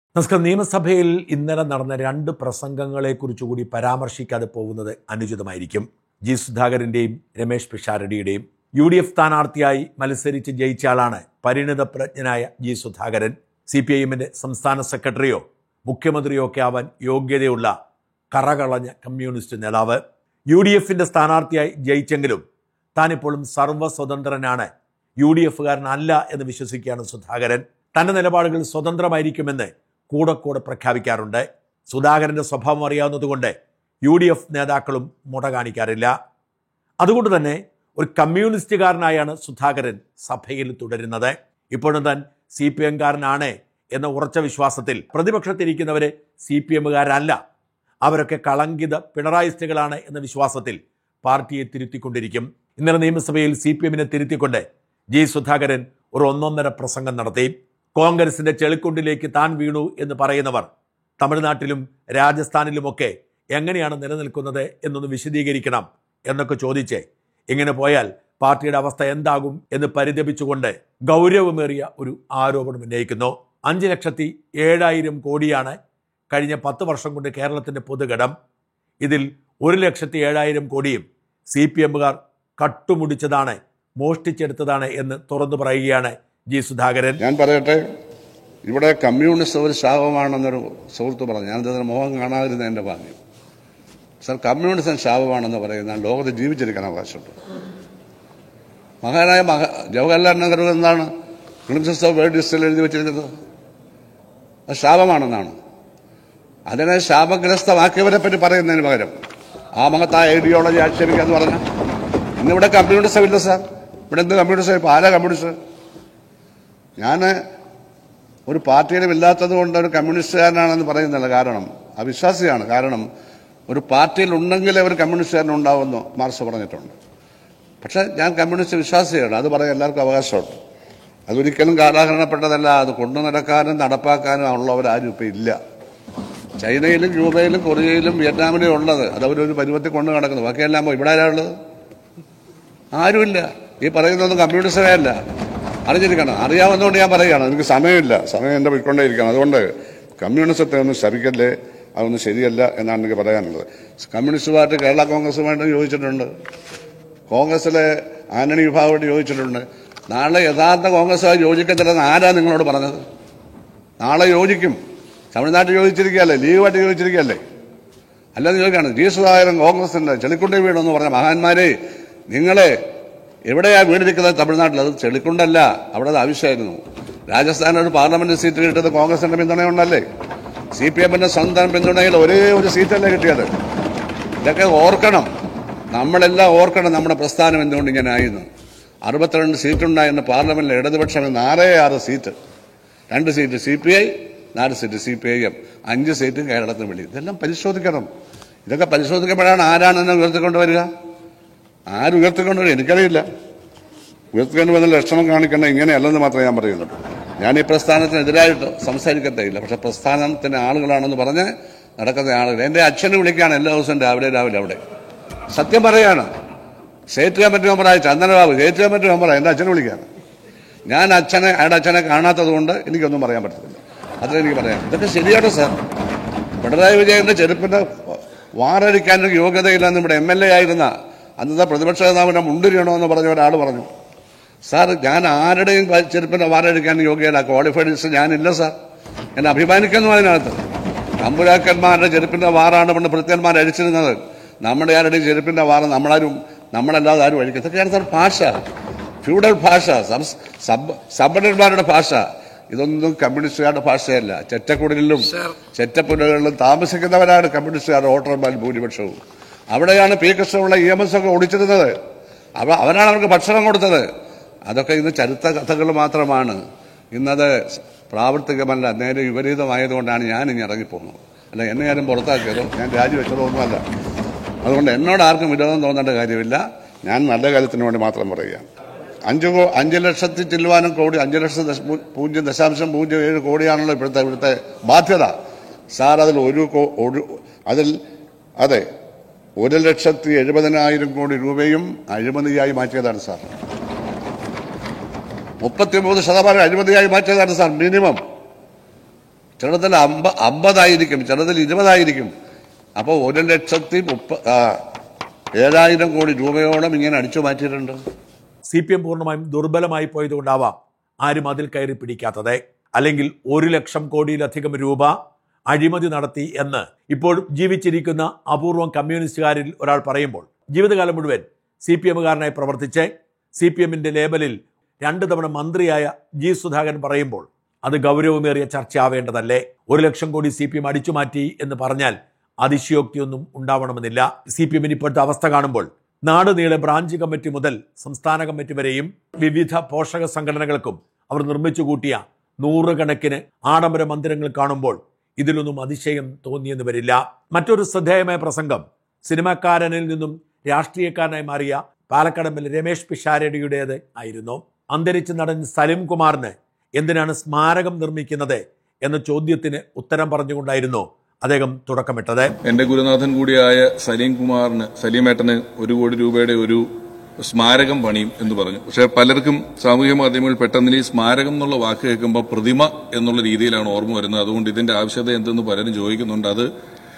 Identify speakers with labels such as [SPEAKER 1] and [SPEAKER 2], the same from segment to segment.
[SPEAKER 1] നമസ്കാരം നിയമസഭയിൽ ഇന്നലെ നടന്ന രണ്ട് പ്രസംഗങ്ങളെക്കുറിച്ച് കൂടി പരാമർശിക്കാതെ പോകുന്നത് അനുചിതമായിരിക്കും ജി സുധാകരന്റെയും രമേശ് പിഷാരടിയുടെയും യു ഡി എഫ് സ്ഥാനാർത്ഥിയായി മത്സരിച്ച് ജയിച്ച ആളാണ് പരിണിതപ്രജ്ഞനായ G Sudhakaran C P I എമ്മിന്റെ സംസ്ഥാന സെക്രട്ടറിയോ മുഖ്യമന്ത്രിയോ ഒക്കെ ആവാൻ യോഗ്യതയുള്ള കറകളഞ്ഞ കമ്മ്യൂണിസ്റ്റ് നേതാവ് യു ഡി എഫിന്റെ സ്ഥാനാർത്ഥിയായി ജയിച്ചെങ്കിലും താനിപ്പോഴും സർവ്വസ്വതന്ത്രനാണ് യു ഡി എഫുകാരനല്ല എന്ന് വിശ്വസിക്കുകയാണ് സുധാകരൻ തന്റെ നിലപാടുകൾ സ്വതന്ത്രമായിരിക്കുമെന്ന് കൂടെ കൂടെ പ്രഖ്യാപിക്കാറുണ്ട് സുധാകരന്റെ സ്വഭാവം അറിയാവുന്നതുകൊണ്ട് യു ഡി എഫ് നേതാക്കളും മുട കാണിക്കാറില്ല അതുകൊണ്ട് തന്നെ ഒരു കമ്മ്യൂണിസ്റ്റുകാരനായാണ് സുധാകരൻ സഭയിൽ തുടരുന്നത് ഇപ്പോഴും താൻ സി പി എംകാരനാണ് എന്ന ഉറച്ച വിശ്വാസത്തിൽ പ്രതിപക്ഷത്തിരിക്കുന്നവരെ സി പി എമ്മുകാരല്ല അവരൊക്കെ കളങ്കിത പിണറായിസ്റ്റുകളാണ് എന്ന വിശ്വാസത്തിൽ പാർട്ടിയെ തിരുത്തിക്കൊണ്ടിരിക്കും ഇന്നലെ നിയമസഭയിൽ സി പി എമ്മിനെ തിരുത്തിക്കൊണ്ട് ജി സുധാകരൻ ഒരു ഒന്നൊന്നര പ്രസംഗം നടത്തി കോൺഗ്രസിന്റെ ചെളിക്കുണ്ടിലേക്ക് താൻ വീണു എന്ന് പറയുന്നവർ തമിഴ്നാട്ടിലും രാജസ്ഥാനിലുമൊക്കെ എങ്ങനെയാണ് നിലനിൽക്കുന്നത് എന്നൊന്ന് വിശദീകരിക്കണം എന്നൊക്കെ ചോദിച്ച് ഇങ്ങനെ പോയാൽ പാർട്ടിയുടെ അവസ്ഥ എന്താകും എന്ന് പരിതപിച്ചുകൊണ്ട് ഗൗരവമേറിയ ഒരു ആരോപണം ഉന്നയിക്കുന്നു അഞ്ച് ലക്ഷത്തി ഏഴായിരം കോടിയാണ് കഴിഞ്ഞ പത്ത് വർഷം കൊണ്ട് കേരളത്തിന്റെ പൊതുകടം ഇതിൽ ഒരു ലക്ഷത്തി ഏഴായിരം കോടിയും സി പി എമ്മുകാർ കട്ടുമുടിച്ചതാണ് മോഷ്ടിച്ചെടുത്തതാണ് എന്ന് തുറന്നു പറയുകയാണ് ജി സുധാകരൻ
[SPEAKER 2] ഞാൻ പറയട്ടെ ഇവിടെ കമ്മ്യൂണിസ്റ്റ് ഒരു ശാപമാണെന്നൊരു സുഹൃത്ത് പറഞ്ഞു ഞാനതിന് മോഹം കാണാതിരുന്ന എൻ്റെ ഭാഗ്യം സർ കമ്മ്യൂണിസം ശാപമാണെന്ന് പറയുന്ന ലോകത്ത് ജീവിച്ചിരിക്കാൻ അവകാശമുണ്ട് മഹാനായ മഹ ജവഹർലാൽ നെഹ്റു എന്താണ് പ്രിൻസസ് ഓഫ് വേൾഡ് ഹിസ്റ്ററിൽ എഴുതി വെച്ചിരിക്കുന്നത് അത് ശാപമാണെന്നാണ് അതിനെ ശാപഗ്രസ്തമാക്കിയവരെ പറ്റി പറയുന്നതിന് പകരം ആ മഹത്തായ ഐഡിയോളജി ആക്ഷേപിക്കാന്ന് പറഞ്ഞ ഇന്നിവിടെ കമ്മ്യൂണിസം ഇല്ല സാർ ഇവിടെ എന്ത് കമ്മ്യൂണിസം ഇപ്പൊ ആരാ കമ്മ്യൂണിസ്റ്റ് ഞാൻ ഒരു പാർട്ടിയിലും ഇല്ലാത്തത് കൊണ്ട് ഒരു കമ്മ്യൂണിസ്റ്റുകാരനാണെന്ന് പറയുന്നില്ല കാരണം അവിശ്വാസിയാണ് കാരണം ഒരു പാർട്ടിയിൽ ഉണ്ടെങ്കിലേ ഒരു കമ്മ്യൂണിസ്റ്റുകാരൻ ഉണ്ടാവുമെന്ന് മാർക്സ് പറഞ്ഞിട്ടുണ്ട് പക്ഷെ ഞാൻ കമ്മ്യൂണിസ്റ്റ് വിശ്വാസിയാണ് അത് പറയാൻ എല്ലാവർക്കും അവകാശമുണ്ട് അതൊരിക്കലും കാലാഹരണപ്പെട്ടതല്ല അത് കൊണ്ടു നടക്കാനും നടപ്പാക്കാനും ഉള്ളവരാരും ഇപ്പം ഇല്ല ചൈനയിലും ക്യൂബയിലും കൊറിയയിലും വിയറ്റ്നാമിലും ഉള്ളത് അത് അവരൊരു പരുവത്തിൽ കൊണ്ടു നടക്കുന്നു ബാക്കിയെല്ലാം പോയി ഇവിടെ ആരാ ഉള്ളത് ആരുമില്ല ഈ പറയുന്നതൊന്നും കമ്മ്യൂണിസ്റ്റേ അല്ല അറിഞ്ഞിരിക്കണം അറിയാവുന്നതുകൊണ്ട് ഞാൻ പറയുകയാണ് എനിക്ക് സമയമില്ല സമയം എൻ്റെ പോയിക്കൊണ്ടേയിരിക്കണം അതുകൊണ്ട് കമ്മ്യൂണിസത്തെ ഒന്നും ശപിക്കല്ലേ അതൊന്നും ശരിയല്ല എന്നാണ് എനിക്ക് പറയാനുള്ളത് കമ്മ്യൂണിസ്റ്റ് പാർട്ടി കേരള കോൺഗ്രസുമായിട്ട് യോജിച്ചിട്ടുണ്ട് കോൺഗ്രസിലെ ആന്റണി വിഭാഗമായിട്ട് യോജിച്ചിട്ടുണ്ട് നാളെ യഥാർത്ഥ കോൺഗ്രസുമായി യോജിക്കത്തില്ലെന്ന് ആരാ നിങ്ങളോട് പറഞ്ഞത് നാളെ യോജിക്കും തമിഴ്നാട്ടിൽ യോജിച്ചിരിക്കുകയല്ലേ ലീഗുമായിട്ട് യോജിച്ചിരിക്കുകയല്ലേ അല്ലാതെ ചോദിക്കാണ് ജി സുധാകരൻ കോൺഗ്രസിന്റെ ചെളിക്കുണ്ടി വീണെന്ന് പറഞ്ഞ മഹാന്മാരെ നിങ്ങളെ എവിടെയാ വീടിരിക്കുന്നത് തമിഴ്നാട്ടിൽ അത് ചെളിക്കുണ്ടല്ല അവിടെ അത് ആവശ്യമായിരുന്നു രാജസ്ഥാനിൽ ഒരു പാർലമെന്റ് സീറ്റ് കിട്ടിയത് കോൺഗ്രസിന്റെ പിന്തുണയുണ്ടല്ലേ സി പി എമ്മിന്റെ സ്വന്തം പിന്തുണയിൽ ഒരേ ഒരു സീറ്റല്ലേ കിട്ടിയത് ഇതൊക്കെ ഓർക്കണം നമ്മളെല്ലാം ഓർക്കണം നമ്മുടെ പ്രസ്ഥാനം എന്തുകൊണ്ട് ഇങ്ങനെ ആയിരുന്നു അറുപത്തിരണ്ട് സീറ്റുണ്ടായിരുന്ന പാർലമെന്റിൽ ഇടതുപക്ഷം നാലേ ആറ് സീറ്റ് രണ്ട് സീറ്റ് സി പി ഐ നാല് seat C P I M അഞ്ച് സീറ്റ് കേരളത്തിന് വേണ്ടി ഇതെല്ലാം പരിശോധിക്കണം ഇതൊക്കെ പരിശോധിക്കപ്പെടാൻ ആരാണെന്ന് ഉയർത്തിക്കൊണ്ടുവരിക ആരും ഉയർത്തിക്കൊണ്ടുവരിക എനിക്കറിയില്ല ഉയർത്തിക്കൊണ്ട് വന്ന ലക്ഷണം കാണിക്കേണ്ട ഇങ്ങനെയല്ലെന്ന് മാത്രമേ ഞാൻ പറയുന്നുള്ളൂ ഞാൻ ഈ പ്രസ്ഥാനത്തിനെതിരായിട്ട് സംസാരിക്കത്തേയില്ല പക്ഷെ പ്രസ്ഥാനത്തിന്റെ ആളുകളാണെന്ന് പറഞ്ഞ് നടക്കുന്ന ആളുകൾ എൻ്റെ അച്ഛനെ വിളിക്കുകയാണ് എല്ലാ ദിവസവും രാവിലെ രാവിലെ അവിടെ സത്യം പറയാണ് സ്റ്റേറ്റ് കമ്മിറ്റി മെമ്പറായ ചന്ദനബാബു സ്റ്റേറ്റ് കമ്മിറ്റി മെമ്പറാണ് എൻ്റെ അച്ഛനെ വിളിക്കുകയാണ് ഞാൻ അച്ഛനെ അയാളുടെ അച്ഛനെ കാണാത്തത് കൊണ്ട് എനിക്കൊന്നും പറയാൻ പറ്റത്തില്ല അത്ര എനിക്ക് പറയാം ഇതൊക്കെ ശരിയാണ് സാർ പിണറായി വിജയന്റെ ചെരുപ്പിന്റെ വാറടിക്കാൻ യോഗ്യതയില്ലെന്ന് ഇവിടെ എം എൽ എ ആയിരുന്ന അന്നത്തെ പ്രതിപക്ഷ നേതാവിനെ മുണ്ടിരിയണമെന്ന് പറഞ്ഞ ഒരാൾ പറഞ്ഞു സാർ ഞാൻ ആരുടെയും ചെരുപ്പിന്റെ വാറടിക്കാൻ യോഗ്യത ക്വാളിഫൈഡ് ലിസ്റ്റ് ഞാനില്ല സാർ എന്നെ അഭിമാനിക്കുന്നു അതിനകത്ത് തമ്പുരാക്കന്മാരുടെ ചെരുപ്പിന്റെ വാറാണ് പണ്ട് ഭൃത്യന്മാർ അഴിച്ചിരുന്നത് നമ്മുടെ ആരുടെയും ചെരുപ്പിന്റെ വാറ് നമ്മളാരും നമ്മളല്ലാതെ ആരും അഴിക്കും ഇതൊക്കെയാണ് സാർ ഭാഷ ഫ്യൂഡൽ ഭാഷ സബ് സബർണന്മാരുടെ ഭാഷ ഇതൊന്നും കമ്മ്യൂണിസ്റ്റുകാരുടെ ഭാഷയല്ല ചെറ്റക്കുടലിലും ചെറ്റപ്പുലകളിലും താമസിക്കുന്നവരാണ് കമ്മ്യൂണിസ്റ്റുകാർ വോട്ടർമാർ ഭൂരിപക്ഷവും അവിടെയാണ് P Krishnapillai E M S ഒക്കെ ഒളിച്ചിരുന്നത് അവ അവരാണ് അവർക്ക് ഭക്ഷണം കൊടുത്തത് അതൊക്കെ ഇന്ന് ചരിത്ര കഥകൾ മാത്രമാണ് ഇന്നത് പ്രാവർത്തികമല്ല നേരെ വിപരീതമായതുകൊണ്ടാണ് ഞാൻ ഇനി ഇറങ്ങിപ്പോകുന്നത് അല്ല എന്നെ ആരും പുറത്താക്കിയതോ ഞാൻ രാജിവെച്ചതോ ഒന്നുമല്ല അതുകൊണ്ട് എന്നോട് ആർക്കും വിരോധം തോന്നേണ്ട കാര്യമില്ല ഞാൻ നല്ല കാര്യത്തിന് വേണ്ടി മാത്രം പറയുകയാണ് അഞ്ച് കോ അഞ്ച് ലക്ഷത്തി ചില്ലുവാനും കോടി അഞ്ച് ലക്ഷം ദശ- പൂ- പൂജ്യം ദശാംശം പൂജ്യം ഏഴ് കോടിയാണല്ലോ ഇപ്പോഴത്തെ ഇവിടുത്തെ ബാധ്യത സാർ അതിൽ ഒരു കോ- ഒരു അതിൽ അതെ ഒരു ലക്ഷത്തി എഴുപതിനായിരം കോടി രൂപയും അഴിമതിയായി മാറ്റിയതാണ് സാർ മുപ്പത്തിമൂന്ന് ശതമാനം അഴിമതിയായി മാറ്റിയതാണ് സാർ മിനിമം ചിലതിൽ അമ്പ അമ്പതായിരിക്കും ചിലതിൽ ഇരുപതായിരിക്കും അപ്പോൾ ഒരു ലക്ഷത്തി മുപ്പ ആ, ഏഴായിരം കോടി രൂപയോളം ഇങ്ങനെ അടിച്ചു മാറ്റിയിട്ടുണ്ട്
[SPEAKER 1] സി പി എം പൂർണ്ണമായും ദുർബലമായി പോയതുകൊണ്ടാവാം ആരും അതിൽ കയറി പിടിക്കാത്തത് അല്ലെങ്കിൽ ഒരു ലക്ഷം കോടിയിലധികം രൂപ അഴിമതി നടത്തി എന്ന് ഇപ്പോഴും ജീവിച്ചിരിക്കുന്ന അപൂർവം കമ്മ്യൂണിസ്റ്റുകാരിൽ ഒരാൾ പറയുമ്പോൾ ജീവിതകാലം മുഴുവൻ സി പി എമ്മുകാരനായി പ്രവർത്തിച്ച് സി പി എമ്മിൻ്റെ ലേബലിൽ രണ്ട് തവണ മന്ത്രിയായ ജി സുധാകരൻ പറയുമ്പോൾ അത് ഗൗരവമേറിയ ചർച്ചയാവേണ്ടതല്ലേ ഒരു ലക്ഷം കോടി സി പി എം അടിച്ചു മാറ്റി എന്ന് പറഞ്ഞാൽ അതിശയോക്തിയൊന്നും ഉണ്ടാവണമെന്നില്ല സി പി എമ്മിന് ഇപ്പോഴത്തെ അവസ്ഥ കാണുമ്പോൾ നാട് നീളെ ബ്രാഞ്ച് കമ്മിറ്റി മുതൽ സംസ്ഥാന കമ്മിറ്റി വരെയും വിവിധ പോഷക സംഘടനകൾക്കും അവർ നിർമ്മിച്ചു കൂട്ടിയ നൂറുകണക്കിന് ആഡംബര മന്ദിരങ്ങൾ കാണുമ്പോൾ ഇതിലൊന്നും അതിശയം തോന്നിയെന്ന് വരില്ല മറ്റൊരു ശ്രദ്ധേയമായ പ്രസംഗം സിനിമാക്കാരനിൽ നിന്നും രാഷ്ട്രീയക്കാരനായി മാറിയ Palakkad M L A Ramesh പിഷാരടിയുടേത് ആയിരുന്നു അന്തരിച്ച നടൻ സലിം കുമാറിന് എന്തിനാണ് സ്മാരകം നിർമ്മിക്കുന്നത് എന്ന ചോദ്യത്തിന് ഉത്തരം പറഞ്ഞുകൊണ്ടായിരുന്നു അദ്ദേഹം തുടക്കമിട്ടത്
[SPEAKER 3] എന്റെ ഗുരുനാഥൻ കൂടിയായ സലീം കുമാറിന് സലീമേട്ടന് ഒരു കോടി രൂപയുടെ ഒരു സ്മാരകം പണിയും എന്ന് പറഞ്ഞു പക്ഷെ പലർക്കും സാമൂഹ്യ മാധ്യമങ്ങളിൽ പെട്ടെന്ന് ഈ സ്മാരകം എന്നുള്ള വാക്ക് കേൾക്കുമ്പോൾ പ്രതിമ എന്നുള്ള രീതിയിലാണ് ഓർമ്മ വരുന്നത് അതുകൊണ്ട് ഇതിന്റെ ആവശ്യത എന്തെന്ന് പലരും ചോദിക്കുന്നുണ്ട് അത്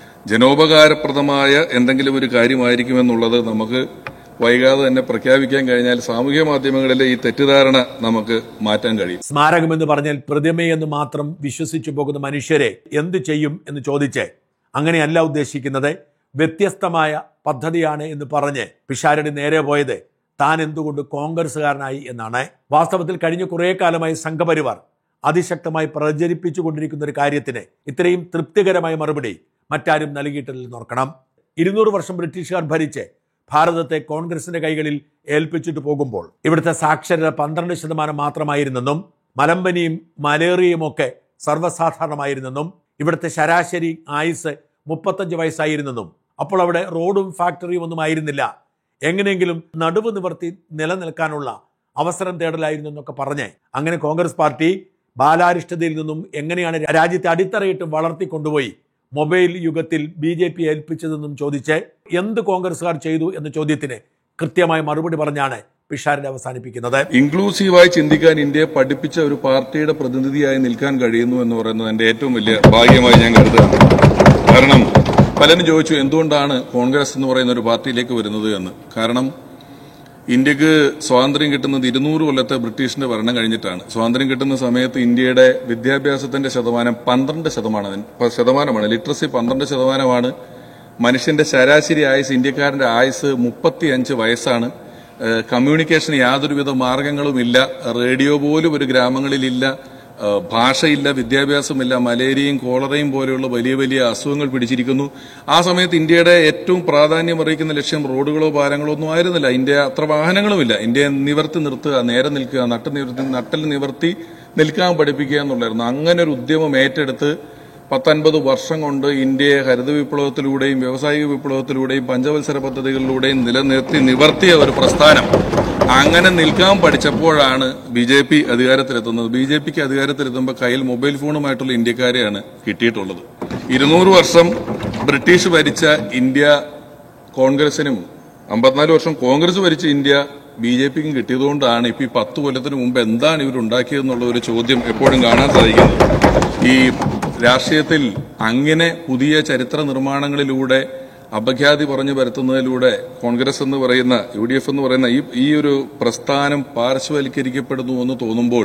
[SPEAKER 3] ജനോപകാരപ്രദമായ എന്തെങ്കിലും ഒരു കാര്യമായിരിക്കുമെന്നുള്ളത് നമുക്ക് വൈകാതെ തന്നെ പ്രഖ്യാപിക്കാൻ കഴിഞ്ഞാൽ സാമൂഹ്യ മാധ്യമങ്ങളിലെ ഈ തെറ്റിദ്ധാരണ നമുക്ക് മാറ്റാൻ കഴിയും
[SPEAKER 1] സ്മാരകം എന്ന് പറഞ്ഞാൽ പ്രതിമയെന്ന് മാത്രം വിശ്വസിച്ചു പോകുന്ന മനുഷ്യരെ എന്ത് ചെയ്യും എന്ന് ചോദിച്ച് അങ്ങനെയല്ല ഉദ്ദേശിക്കുന്നത് വ്യത്യസ്തമായ പദ്ധതിയാണ് എന്ന് പറഞ്ഞ് പിഷാരടി നേരെ പോയത് താൻ എന്തുകൊണ്ട് കോൺഗ്രസ്സുകാരനായി എന്നാണ് വാസ്തവത്തിൽ കഴിഞ്ഞ കുറേ കാലമായി സംഘപരിവാർ അതിശക്തമായി പ്രചരിപ്പിച്ചു കൊണ്ടിരിക്കുന്ന ഒരു കാര്യത്തിന് ഇത്രയും തൃപ്തികരമായ മറുപടി മറ്റാരും നൽകിയിട്ടില്ലെന്ന് ഓർക്കണം ഇരുന്നൂറ് വർഷം ബ്രിട്ടീഷുകാർ ഭരിച്ച് ഭാരതത്തെ കോൺഗ്രസിന്റെ കൈകളിൽ ഏൽപ്പിച്ചിട്ട് പോകുമ്പോൾ ഇവിടുത്തെ സാക്ഷരത പന്ത്രണ്ട് ശതമാനം മാത്രമായിരുന്നെന്നും മലമ്പനിയും മലേറിയയും ഒക്കെ സർവ്വസാധാരണമായിരുന്നെന്നും ഇവിടുത്തെ ശരാശരി ആയുസ് മുപ്പത്തഞ്ച് വയസ്സായിരുന്നെന്നും അപ്പോൾ അവിടെ റോഡും ഫാക്ടറിയും ഒന്നും ആയിരുന്നില്ല എങ്ങനെയെങ്കിലും നടുവ് നിവർത്തി നിലനിൽക്കാനുള്ള അവസരം തേടലായിരുന്നു എന്നൊക്കെ പറഞ്ഞ് അങ്ങനെ കോൺഗ്രസ് പാർട്ടി ബാലാരിഷ്ടതയിൽ നിന്നും എങ്ങനെയാണ് രാജ്യത്തെ അടിത്തറയിട്ട് വളർത്തിക്കൊണ്ടുപോയി മൊബൈൽ യുഗത്തിൽ ബി ജെ പി ഏൽപ്പിച്ചതെന്നും ചോദിച്ച് എന്ത് കോൺഗ്രസ്സുകാർ ചെയ്തു എന്ന ചോദ്യത്തിന് കൃത്യമായ മറുപടി പറഞ്ഞാണ് പിഷാരടി അവസാനിപ്പിക്കുന്നത്
[SPEAKER 3] ഇൻക്ലൂസീവായി ചിന്തിക്കാൻ ഇന്ത്യയെ പഠിപ്പിച്ച ഒരു പാർട്ടിയുടെ പ്രതിനിധിയായി നിൽക്കാൻ കഴിയുന്നു എന്ന് പറയുന്നത് എന്റെ ഏറ്റവും വലിയ ഭാഗ്യമായി ഞാൻ കരുതുകയാണ് കാരണം പലരും ചോദിച്ചു എന്തുകൊണ്ടാണ് കോൺഗ്രസ് എന്ന് പറയുന്ന ഒരു പാർട്ടിയിലേക്ക് വരുന്നത് എന്ന് കാരണം ഇന്ത്യക്ക് സ്വാതന്ത്ര്യം കിട്ടുന്നത് ഇരുന്നൂറ് കൊല്ലത്തെ ബ്രിട്ടീഷിന്റെ ഭരണം കഴിഞ്ഞിട്ടാണ് സ്വാതന്ത്ര്യം കിട്ടുന്ന സമയത്ത് ഇന്ത്യയുടെ വിദ്യാഭ്യാസത്തിന്റെ ശതമാനം പന്ത്രണ്ട് ശതമാനം ശതമാനമാണ് ലിറ്ററസി പന്ത്രണ്ട് ശതമാനമാണ് മനുഷ്യന്റെ ശരാശരി ആയുസ് ഇന്ത്യക്കാരന്റെ ആയുസ് മുപ്പത്തിയഞ്ച് വയസ്സാണ് ഏഹ് കമ്മ്യൂണിക്കേഷന് യാതൊരുവിധ മാർഗങ്ങളുമില്ല റേഡിയോ പോലും ഒരു ഗ്രാമങ്ങളിലില്ല ഏഹ് ഭാഷയില്ല വിദ്യാഭ്യാസമില്ല മലേറിയയും കോളറയും പോലെയുള്ള വലിയ വലിയ അസുഖങ്ങൾ പിടിച്ചിരിക്കുന്നു ആ സമയത്ത് ഇന്ത്യയുടെ ഏറ്റവും പ്രാധാന്യം അറിയിക്കുന്ന ലക്ഷ്യം റോഡുകളോ പാലങ്ങളോ ഒന്നും ആയിരുന്നില്ല ഇന്ത്യ അത്ര വാഹനങ്ങളുമില്ല ഇന്ത്യ നിവർത്തി നിർത്തുക നേരെ നിൽക്കുക നട്ട് നിവർത്തി നട്ടൽ നിവർത്തി നിൽക്കാൻ പഠിപ്പിക്കുക എന്നുള്ളായിരുന്നു അങ്ങനെ ഒരു ഉദ്യമം ഏറ്റെടുത്ത് പത്തൊൻപത് വർഷം കൊണ്ട് ഇന്ത്യയെ ഹരിത വിപ്ലവത്തിലൂടെയും വ്യാവസായിക വിപ്ലവത്തിലൂടെയും പഞ്ചവത്സര പദ്ധതികളിലൂടെയും നിലനിർത്തി നിവർത്തിയ ഒരു പ്രസ്ഥാനം അങ്ങനെ നിൽക്കാൻ പഠിച്ചപ്പോഴാണ് ബി ജെ പി അധികാരത്തിലെത്തുന്നത് ബി ജെ പിക്ക് അധികാരത്തിലെത്തുമ്പോൾ കയ്യിൽ മൊബൈൽ ഫോണുമായിട്ടുള്ള ഇന്ത്യക്കാരെയാണ് കിട്ടിയിട്ടുള്ളത് ഇരുന്നൂറ് വർഷം ബ്രിട്ടീഷ് ഭരിച്ച ഇന്ത്യ കോൺഗ്രസിനും അമ്പത്തിനാല് വർഷം കോൺഗ്രസ് ഭരിച്ച ഇന്ത്യ ബി ജെ പിക്കും കിട്ടിയതുകൊണ്ടാണ് ഇപ്പൊ ഈ പത്ത് കൊല്ലത്തിന് മുമ്പ് എന്താണ് ഇവർ ഉണ്ടാക്കിയതെന്നുള്ള ഒരു ചോദ്യം എപ്പോഴും കാണാൻ സാധിക്കുന്നത് ഈ രാഷ്ട്രീയത്തിൽ അങ്ങനെ പുതിയ ചരിത്ര നിർമ്മാണങ്ങളിലൂടെ അപഖ്യാതി പറഞ്ഞു വരുത്തുന്നതിലൂടെ കോൺഗ്രസ് എന്ന് പറയുന്ന യു ഡി എഫ് എന്ന് പറയുന്ന ഈ ഈ ഒരു പ്രസ്ഥാനം പാർശ്വവൽക്കരിക്കപ്പെടുന്നു എന്ന് തോന്നുമ്പോൾ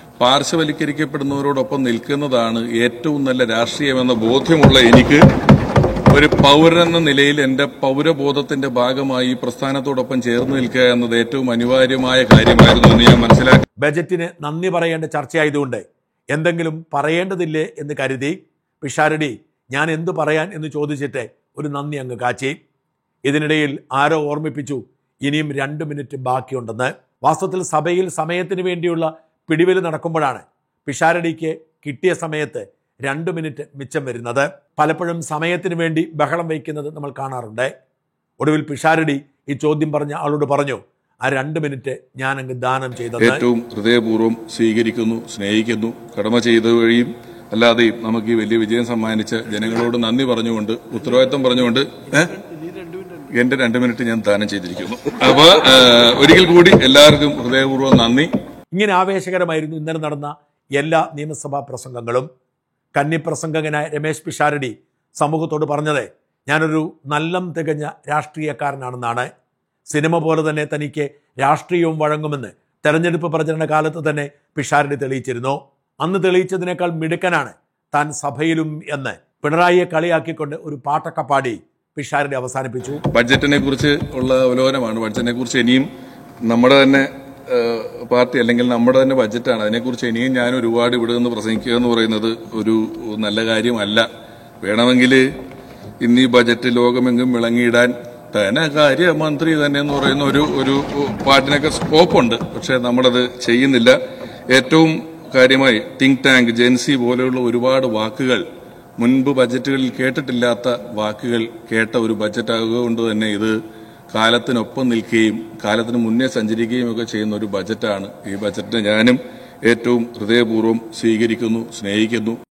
[SPEAKER 3] പാർശ്വവൽക്കരിക്കപ്പെടുന്നവരോടൊപ്പം നിൽക്കുന്നതാണ് ഏറ്റവും നല്ല രാഷ്ട്രീയമെന്ന ബോധ്യമുള്ള എനിക്ക് ഒരു പൗരൻ എന്ന നിലയിൽ എന്റെ പൗരബോധത്തിന്റെ ഭാഗമായി ഈ പ്രസ്ഥാനത്തോടൊപ്പം ചേർന്ന് നിൽക്കുക എന്നത് ഏറ്റവും അനിവാര്യമായ കാര്യമായിരുന്നു എന്ന് ഞാൻ മനസ്സിലാക്കി
[SPEAKER 1] ബജറ്റിന് നന്ദി പറയേണ്ട ചർച്ചയായതുകൊണ്ട് എന്തെങ്കിലും പറയേണ്ടതില്ലേ എന്ന് കരുതി പിഷാരടി ഞാൻ എന്തു പറയാൻ എന്ന് ചോദിച്ചിട്ട് ഒരു നന്ദി അങ്ങ് കാച്ചി ഇതിനിടയിൽ ആരോ ഓർമ്മിപ്പിച്ചു ഇനിയും രണ്ട് മിനിറ്റ് ബാക്കിയുണ്ടെന്ന് വാസ്തവത്തിൽ സഭയിൽ സമയത്തിന് വേണ്ടിയുള്ള പിടിവലി നടക്കുമ്പോഴാണ് പിഷാരടിക്ക് കിട്ടിയ സമയത്ത് രണ്ട് മിനിറ്റ് മിച്ചം വരുന്നത് പലപ്പോഴും സമയത്തിന് വേണ്ടി ബഹളം വയ്ക്കുന്നത് നമ്മൾ കാണാറുണ്ട് ഒടുവിൽ പിഷാരടി ഈ ചോദ്യം പറഞ്ഞ ആളോട് പറഞ്ഞു ആ രണ്ട് മിനിറ്റ് ഞാൻ അങ്ങ് ദാനം ചെയ്തെന്ന്
[SPEAKER 3] ഏറ്റവും ഹൃദയപൂർവ്വം സ്വീകരിക്കുന്നു സ്നേഹിക്കുന്നു കടമ ചെയ്ത വഴിയും അല്ലാതെയും നമുക്ക് ഈ വലിയ വിജയം സമ്മാനിച്ച ജനങ്ങളോട് നന്ദി പറഞ്ഞുകൊണ്ട് ഉത്തരവാദിത്വം പറഞ്ഞുകൊണ്ട് ഏ? എന്റെ രണ്ട് മിനിറ്റ് ഞാൻ ദാനം ചെയ്തിരിക്കുന്നു അപ്പൊ ഏ, ഒരിക്കൽ കൂടി എല്ലാവർക്കും ഹൃദയപൂർവ്വം നന്ദി
[SPEAKER 1] ഇങ്ങനെ ആവേശകരമായിരുന്നു ഇന്നലെ നടന്ന എല്ലാ നിയമസഭാ പ്രസംഗങ്ങളും കന്നിപ്രസംഗകനായ രമേശ് പിഷാരടി സമൂഹത്തോട് പറഞ്ഞത് ഞാനൊരു നല്ലം തികഞ്ഞ രാഷ്ട്രീയക്കാരനാണെന്നാണ് സിനിമ പോലെ തന്നെ തനിക്ക് രാഷ്ട്രീയവും വഴങ്ങുമെന്ന് തെരഞ്ഞെടുപ്പ് പ്രചരണ കാലത്ത് തന്നെ പിഷാരടി തെളിയിച്ചിരുന്നു അന്ന് തെളിയിച്ചതിനേക്കാൾ മിടുക്കനാണ് താൻ സഭയിലും എന്ന് പിണറായിയെ കളിയാക്കിക്കൊണ്ട് ഒരു പാട്ടൊക്കെ പാടി പിഷാരടി അവസാനിപ്പിച്ചു
[SPEAKER 3] ബഡ്ജറ്റിനെ കുറിച്ച് ഉള്ള അവലോകനമാണ് ബഡ്ജറ്റിനെ കുറിച്ച് ഇനിയും നമ്മുടെ തന്നെ ഏഹ്, പാർട്ടി അല്ലെങ്കിൽ നമ്മുടെ തന്നെ ബഡ്ജറ്റാണ് അതിനെക്കുറിച്ച് ഇനിയും ഞാൻ ഒരുപാട് ഇവിടെ നിന്ന് പ്രസംഗിക്കുക എന്ന് പറയുന്നത് ഒരു നല്ല കാര്യമല്ല വേണമെങ്കിൽ ഇന്ന് ഈ ബജറ്റ് ലോകമെങ്കും വിളങ്ങിയിടാൻ ധനകാര്യമന്ത്രി തന്നെ എന്ന് പറയുന്ന ഒരു ഒരു പാട്ടിനൊക്കെ സ്കോപ്പുണ്ട് പക്ഷെ നമ്മളത് ചെയ്യുന്നില്ല ഏറ്റവും കാര്യമായി തിങ്ക് ടാങ്ക് ജെൻസി പോലെയുള്ള ഒരുപാട് വാക്കുകൾ മുൻപ് ബജറ്റുകളിൽ കേട്ടിട്ടില്ലാത്ത വാക്കുകൾ കേട്ട ഒരു ബജറ്റ് ആകുകൊണ്ട് തന്നെ ഇത് കാലത്തിനൊപ്പം നിൽക്കുകയും കാലത്തിന് മുന്നേ സഞ്ചരിക്കുകയും ഒക്കെ ചെയ്യുന്ന ഒരു ബജറ്റാണ് ഈ ബജറ്റിനെ ഞാനും ഏറ്റവും ഹൃദയപൂർവ്വം സ്വീകരിക്കുന്നു സ്നേഹിക്കുന്നു